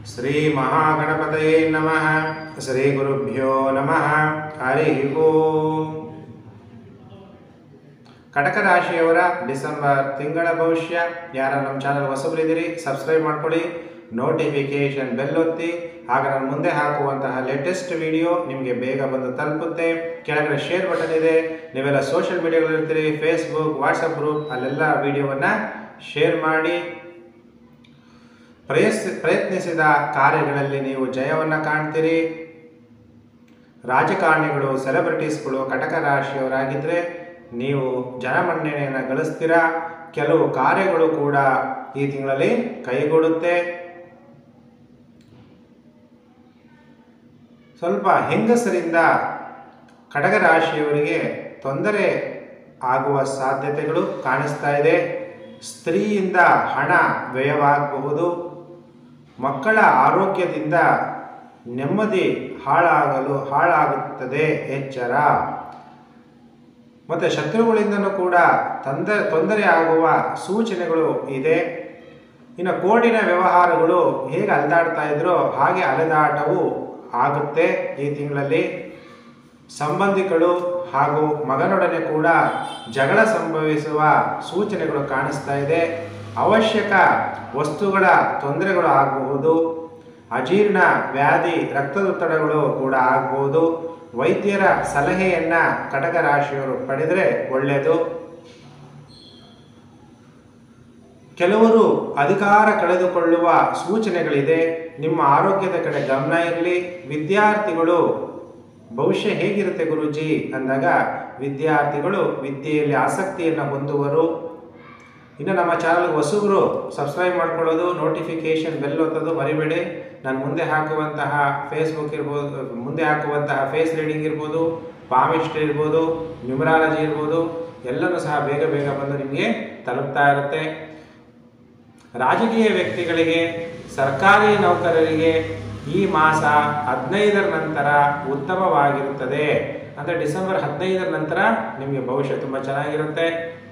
ಶ್ರೀ ಮಹಾಗಣಪತಯೇ ನಮಃ ಶ್ರೀ ಗುರುಭ್ಯೋ ನಮಃ ಹರಿ ಓಂ ಕಟಕ ರಾಶಿಯವರ ಡಿಸೆಂಬರ್ ತಿಂಗಳ ಭವಿಷ್ಯ ಯಾರ ನಮ್ಮ ಚಾನಲ್ ಹೊಸಬರಿದ್ದೀರಿ ಸಬ್ಸ್ಕ್ರೈಬ್ ಮಾಡ್ಕೊಳ್ಳಿ ನೋಟಿಫಿಕೇಶನ್ ಬೆಲ್ ಒತ್ತಿ ಆಗ ನಾನು ಮುಂದೆ ಹಾಕುವಂತಹ ಲೇಟೆಸ್ಟ್ ವಿಡಿಯೋ ನಿಮಗೆ ಬೇಗ ಬಂದು ತಲುಪುತ್ತೆ ಕೆಳಗಡೆ ಶೇರ್ ಬಟನ್ ಇದೆ ನೀವೆಲ್ಲ ಸೋಷಿಯಲ್ ಮೀಡಿಯಾಗಳಿರ್ತೀರಿ ಫೇಸ್ಬುಕ್ ವಾಟ್ಸಪ್ ಗ್ರೂಪ್ ಅಲ್ಲೆಲ್ಲ ವಿಡಿಯೋವನ್ನು ಶೇರ್ ಮಾಡಿ ಪ್ರಯಸ್ ಪ್ರಯತ್ನಿಸಿದ ಕಾರ್ಯಗಳಲ್ಲಿ ನೀವು ಜಯವನ್ನು ಕಾಣ್ತೀರಿ ರಾಜಕಾರಣಿಗಳು ಸೆಲೆಬ್ರಿಟೀಸ್ಗಳು ಕಟಕ ರಾಶಿಯವರಾಗಿದ್ದರೆ ನೀವು ಜನಮನ್ನಣೆಯನ್ನು ಗಳಿಸ್ತೀರಾ ಕೆಲವು ಕಾರ್ಯಗಳು ಕೂಡ ಈ ತಿಂಗಳಲ್ಲಿ ಕೈಗೂಡುತ್ತೆ ಸ್ವಲ್ಪ ಹೆಂಗಸರಿಂದ ಕಟಕ ರಾಶಿಯವರಿಗೆ ತೊಂದರೆ ಆಗುವ ಸಾಧ್ಯತೆಗಳು ಕಾಣಿಸ್ತಾ ಇದೆ ಸ್ತ್ರೀಯಿಂದ ಹಣ ವ್ಯಯವಾಗಬಹುದು ಮಕ್ಕಳ ಆರೋಗ್ಯದಿಂದ ನೆಮ್ಮದಿ ಹಾಳಾಗಲು ಹಾಳಾಗುತ್ತದೆ ಎಚ್ಚರ ಮತ್ತು ಶತ್ರುಗಳಿಂದನೂ ಕೂಡ ತೊಂದರೆ ತೊಂದರೆ ಆಗುವ ಸೂಚನೆಗಳು ಇದೆ ಇನ್ನು ಕೋರ್ಟಿನ ವ್ಯವಹಾರಗಳು ಹೇಗೆ ಅಲೆದಾಡ್ತಾ ಇದ್ರೋ ಹಾಗೆ ಅಲೆದಾಟವು ಆಗುತ್ತೆ ಈ ತಿಂಗಳಲ್ಲಿ ಸಂಬಂಧಿಗಳು ಹಾಗೂ ಮಗನೊಡನೆ ಕೂಡ ಜಗಳ ಸಂಭವಿಸುವ ಸೂಚನೆಗಳು ಕಾಣಿಸ್ತಾ ಇದೆ ಅವಶ್ಯಕ ವಸ್ತುಗಳ ತೊಂದರೆಗಳು ಆಗಬಹುದು ಅಜೀರ್ಣ ವ್ಯಾಧಿ ರಕ್ತದೊತ್ತಡಗಳು ಕೂಡ ಆಗಬಹುದು ವೈದ್ಯರ ಸಲಹೆಯನ್ನು ಕಟಕ ರಾಶಿಯವರು ಪಡೆದರೆ ಒಳ್ಳೆಯದು ಕೆಲವರು ಅಧಿಕಾರ ಕಳೆದುಕೊಳ್ಳುವ ಸೂಚನೆಗಳಿದೆ ನಿಮ್ಮ ಆರೋಗ್ಯದ ಕಡೆ ಗಮನ ಇರಲಿ ವಿದ್ಯಾರ್ಥಿಗಳು ಭವಿಷ್ಯ ಹೇಗಿರುತ್ತೆ ಗುರುಜಿ ಅಂದಾಗ ವಿದ್ಯಾರ್ಥಿಗಳು ವಿದ್ಯೆಯಲ್ಲಿ ಆಸಕ್ತಿಯನ್ನು ಹೊಂದುವರು ಇನ್ನು ನಮ್ಮ ಚಾನಲ್ಗೆ ಹೊಸಬರು ಸಬ್ಸ್ಕ್ರೈಬ್ ಮಾಡ್ಕೊಳ್ಳೋದು ನೋಟಿಫಿಕೇಷನ್ ಬೆಲ್ ಒತ್ತೋದು ಮರಿಬೇಡಿ ನಾನು ಮುಂದೆ ಹಾಕುವಂತಹ ಫೇಸ್ಬುಕ್ ಇರ್ಬೋದು ಮುಂದೆ ಹಾಕುವಂತಹ ಫೇಸ್ ರೀಡಿಂಗ್ ಇರ್ಬೋದು ಪಾಮಿಸ್ಟ್ರಿ ಇರ್ಬೋದು ನ್ಯೂಮರಾಲಜಿ ಇರ್ಬೋದು ಎಲ್ಲನೂ ಸಹ ಬೇಗ ಬೇಗ ಬಂದು ನಿಮಗೆ ತಲುಪ್ತಾ ಇರುತ್ತೆ ರಾಜಕೀಯ ವ್ಯಕ್ತಿಗಳಿಗೆ ಸರ್ಕಾರಿ ನೌಕರರಿಗೆ ಈ ಮಾಸ ಹದಿನೈದರ ನಂತರ ಉತ್ತಮವಾಗಿರುತ್ತದೆ ಅಂದರೆ ಡಿಸೆಂಬರ್ ಹದಿನೈದರ ನಂತರ ನಿಮಗೆ ಭವಿಷ್ಯ ತುಂಬ ಚೆನ್ನಾಗಿರುತ್ತೆ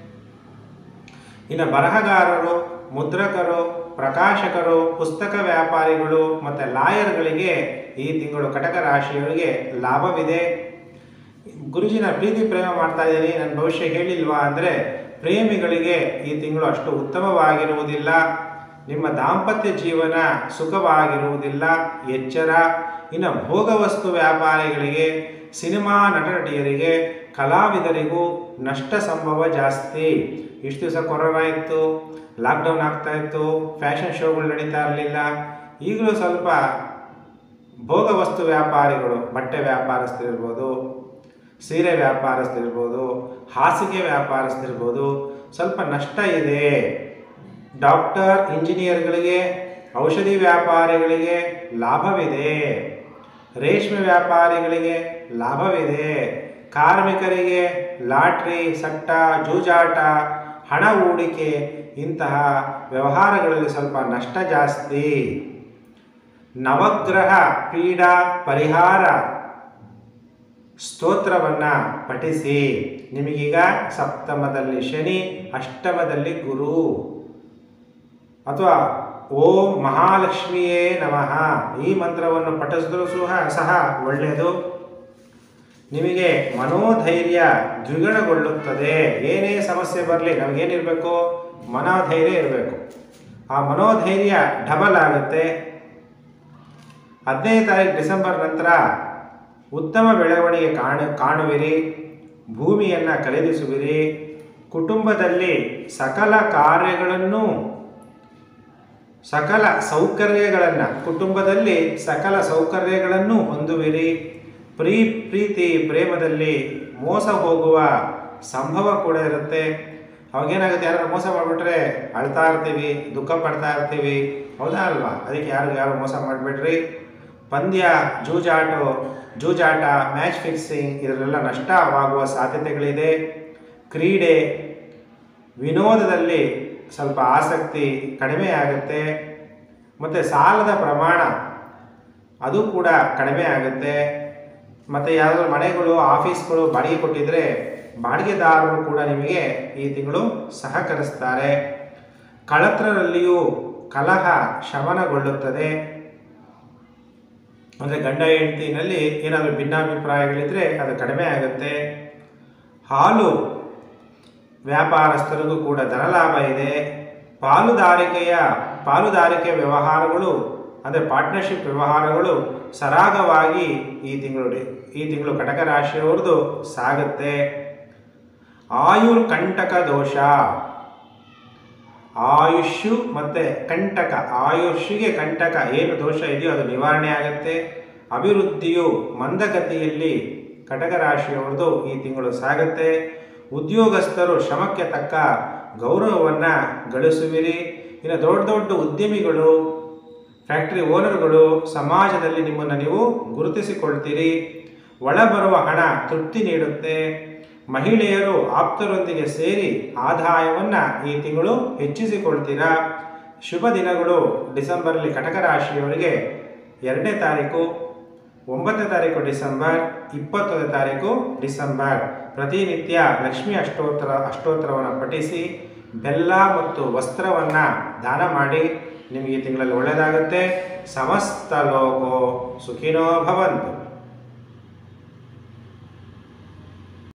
ಇನ್ನು ಬರಹಗಾರರು ಮುದ್ರಕರು ಪ್ರಕಾಶಕರು ಪುಸ್ತಕ ವ್ಯಾಪಾರಿಗಳು ಮತ್ತು ಲಾಯರ್ಗಳಿಗೆ ಈ ತಿಂಗಳು ಕಟಕ ರಾಶಿಯವರಿಗೆ ಲಾಭವಿದೆ ಗುರುಜಿನ ಪ್ರೀತಿ ಪ್ರೇಮ ಮಾಡ್ತಾ ಇದ್ದೀನಿ ನನ್ನ ಭವಿಷ್ಯ ಹೇಳಿಲ್ವಾ ಅಂದರೆ ಪ್ರೇಮಿಗಳಿಗೆ ಈ ತಿಂಗಳು ಅಷ್ಟು ಉತ್ತಮವಾಗಿರುವುದಿಲ್ಲ ನಿಮ್ಮ ದಾಂಪತ್ಯ ಜೀವನ ಸುಖವಾಗಿರುವುದಿಲ್ಲ ಎಚ್ಚರ ಇನ್ನು ಭೋಗವಸ್ತು ವ್ಯಾಪಾರಿಗಳಿಗೆ ಸಿನಿಮಾ ನಟ ನಟಿಯರಿಗೆ ಕಲಾವಿದರಿಗೂ ನಷ್ಟ ಸಂಭವ ಜಾಸ್ತಿ ಇಷ್ಟು ದಿವಸ ಕೊರೋನಾ ಇತ್ತು ಲಾಕ್ಡೌನ್ ಆಗ್ತಾ ಇತ್ತು ಫ್ಯಾಷನ್ ಶೋಗಳು ನಡೀತಾ ಇರಲಿಲ್ಲ ಈಗಲೂ ಸ್ವಲ್ಪ ಭೋಗವಸ್ತು ವ್ಯಾಪಾರಿಗಳು ಬಟ್ಟೆ ವ್ಯಾಪಾರಸ್ಥರಿರ್ಬೋದು ಸೀರೆ ವ್ಯಾಪಾರಸ್ಥರಿರ್ಬೋದು ಹಾಸಿಗೆ ವ್ಯಾಪಾರಸ್ಥರಿರ್ಬೋದು ಸ್ವಲ್ಪ ನಷ್ಟ ಇದೆ ಡಾಕ್ಟರ್ ಇಂಜಿನಿಯರ್ಗಳಿಗೆ ಔಷಧಿ ವ್ಯಾಪಾರಿಗಳಿಗೆ ಲಾಭವಿದೆ ರೇಷ್ಮೆ ವ್ಯಾಪಾರಿಗಳಿಗೆ ಲಾಭವಿದೆ ಕಾರ್ಮಿಕರಿಗೆ ಲಾಟ್ರಿ ಸಟ್ಟ ಜೂಜಾಟ ಹಣ ಹೂಡಿಕೆ ಇಂತಹ ವ್ಯವಹಾರಗಳಲ್ಲಿ ಸ್ವಲ್ಪ ನಷ್ಟ ಜಾಸ್ತಿ ನವಗ್ರಹ ಪೀಡಾ ಪರಿಹಾರ ಸ್ತೋತ್ರವನ್ನು ಪಠಿಸಿ ನಿಮಗೀಗ ಸಪ್ತಮದಲ್ಲಿ ಶನಿ ಅಷ್ಟಮದಲ್ಲಿ ಗುರು ಅಥವಾ ಓಂ ಮಹಾಲಕ್ಷ್ಮಿಯೇ ನಮಃ ಈ ಮಂತ್ರವನ್ನು ಪಠಿಸಿದ್ರೂ ಸಹ ಸಹ ಒಳ್ಳೆಯದು ನಿಮಗೆ ಮನೋಧೈರ್ಯ ದ್ವಿಗುಣಗೊಳ್ಳುತ್ತದೆ ಏನೇ ಸಮಸ್ಯೆ ಬರಲಿ ನಮಗೇನಿರಬೇಕು ಮನೋಧೈರ್ಯ ಇರಬೇಕು ಆ ಮನೋಧೈರ್ಯ ಡಬಲ್ ಆಗುತ್ತೆ ಹದಿನೈದು ತಾರೀಕು ಡಿಸೆಂಬರ್ ನಂತರ ಉತ್ತಮ ಬೆಳವಣಿಗೆ ಕಾಣು ಕಾಣುವಿರಿ ಭೂಮಿಯನ್ನು ಖರೀದಿಸುವಿರಿ ಕುಟುಂಬದಲ್ಲಿ ಸಕಲ ಕಾರ್ಯಗಳನ್ನು ಸಕಲ ಸೌಕರ್ಯಗಳನ್ನು ಕುಟುಂಬದಲ್ಲಿ ಸಕಲ ಸೌಕರ್ಯಗಳನ್ನು ಹೊಂದುವಿರಿ ಪ್ರೀ ಪ್ರೀತಿ ಪ್ರೇಮದಲ್ಲಿ ಮೋಸ ಹೋಗುವ ಸಂಭವ ಕೂಡ ಇರುತ್ತೆ ಅವಾಗೇನಾಗುತ್ತೆ ಯಾರು ಮೋಸ ಮಾಡಿಬಿಟ್ರೆ ಅಳ್ತಾ ಇರ್ತೀವಿ ದುಃಖ ಪಡ್ತಾ ಇರ್ತೀವಿ ಹೌದಾ ಅಲ್ವಾ ಅದಕ್ಕೆ ಯಾರು ಯಾರು ಮೋಸ ಮಾಡಿಬಿಡ್ರಿ ಪಂದ್ಯ ಜೂಜಾಟು ಜೂಜಾಟ ಮ್ಯಾಚ್ ಫಿಕ್ಸಿಂಗ್ ಇದರಲ್ಲೆಲ್ಲ ನಷ್ಟವಾಗುವ ಸಾಧ್ಯತೆಗಳಿದೆ ಕ್ರೀಡೆ ವಿನೋದದಲ್ಲಿ ಸ್ವಲ್ಪ ಆಸಕ್ತಿ ಕಡಿಮೆ ಆಗುತ್ತೆ ಮತ್ತು ಸಾಲದ ಪ್ರಮಾಣ ಅದು ಕೂಡ ಕಡಿಮೆ ಆಗುತ್ತೆ ಮತ್ತು ಯಾವುದಾದ್ರು ಮನೆಗಳು ಆಫೀಸ್ಗಳು ಬಾಡಿಗೆ ಕೊಟ್ಟಿದ್ರೆ ಬಾಡಿಗೆದಾರರು ಕೂಡ ನಿಮಗೆ ಈ ತಿಂಗಳು ಸಹಕರಿಸ್ತಾರೆ ಕಳತ್ರರಲ್ಲಿಯೂ ಕಲಹ ಶಮನಗೊಳ್ಳುತ್ತದೆ ಅಂದರೆ ಗಂಡ ಹೆಂಡತಿನಲ್ಲಿ ಏನಾದರೂ ಭಿನ್ನಾಭಿಪ್ರಾಯಗಳಿದ್ದರೆ ಅದು ಕಡಿಮೆ ಆಗುತ್ತೆ ಹಾಲು ವ್ಯಾಪಾರಸ್ಥರಿಗೂ ಕೂಡ ಧನಲಾಭ ಇದೆ ಪಾಲುದಾರಿಕೆಯ ಪಾಲುದಾರಿಕೆ ವ್ಯವಹಾರಗಳು ಅಂದರೆ ಪಾರ್ಟ್ನರ್ಶಿಪ್ ವ್ಯವಹಾರಗಳು ಸರಾಗವಾಗಿ ಈ ತಿಂಗಳು ಈ ತಿಂಗಳು ಕಟಕ ರಾಶಿಯವ್ರದ್ದು ಸಾಗುತ್ತೆ ಆಯುರ್ ಕಂಟಕ ದೋಷ ಆಯುಷು ಮತ್ತು ಕಂಟಕ ಆಯುಷ್ಗೆ ಕಂಟಕ ಏನು ದೋಷ ಇದೆಯೋ ಅದು ನಿವಾರಣೆ ಆಗುತ್ತೆ ಅಭಿವೃದ್ಧಿಯು ಮಂದಗತಿಯಲ್ಲಿ ಕಟಕ ರಾಶಿಯವ್ರದ್ದು ಈ ತಿಂಗಳು ಸಾಗುತ್ತೆ ಉದ್ಯೋಗಸ್ಥರು ಶ್ರಮಕ್ಕೆ ತಕ್ಕ ಗೌರವವನ್ನು ಗಳಿಸುವಿರಿ ಇನ್ನು ದೊಡ್ಡ ದೊಡ್ಡ ಉದ್ಯಮಿಗಳು ಫ್ಯಾಕ್ಟ್ರಿ ಓನರ್ಗಳು ಸಮಾಜದಲ್ಲಿ ನಿಮ್ಮನ್ನು ನೀವು ಗುರುತಿಸಿಕೊಳ್ತೀರಿ ಒಳಬರುವ ಹಣ ತೃಪ್ತಿ ನೀಡುತ್ತೆ ಮಹಿಳೆಯರು ಆಪ್ತರೊಂದಿಗೆ ಸೇರಿ ಆದಾಯವನ್ನು ಈ ತಿಂಗಳು ಹೆಚ್ಚಿಸಿಕೊಳ್ತೀರಾ ಶುಭ ದಿನಗಳು ಡಿಸೆಂಬರ್ಲಿ ಕಟಕ ರಾಶಿಯವರಿಗೆ ಎರಡನೇ ತಾರೀಕು ಒಂಬತ್ತನೇ ತಾರೀಕು ಡಿಸೆಂಬರ್ ಇಪ್ಪತ್ತೊಂದನೇ ತಾರೀಕು ಡಿಸೆಂಬರ್ ಪ್ರತಿನಿತ್ಯ ಲಕ್ಷ್ಮಿ ಅಷ್ಟೋತ್ತರ ಅಷ್ಟೋತ್ತರವನ್ನು ಪಠಿಸಿ ಬೆಲ್ಲ ಮತ್ತು ವಸ್ತ್ರವನ್ನು ದಾನ ಮಾಡಿ ನಿಮಗೆ ಈ ತಿಂಗಳಲ್ಲಿ ಒಳ್ಳೆಯದಾಗುತ್ತೆ ಸಮಸ್ತ ಲೋಕೋ ಸುಖಿನೋ ಭವಂತು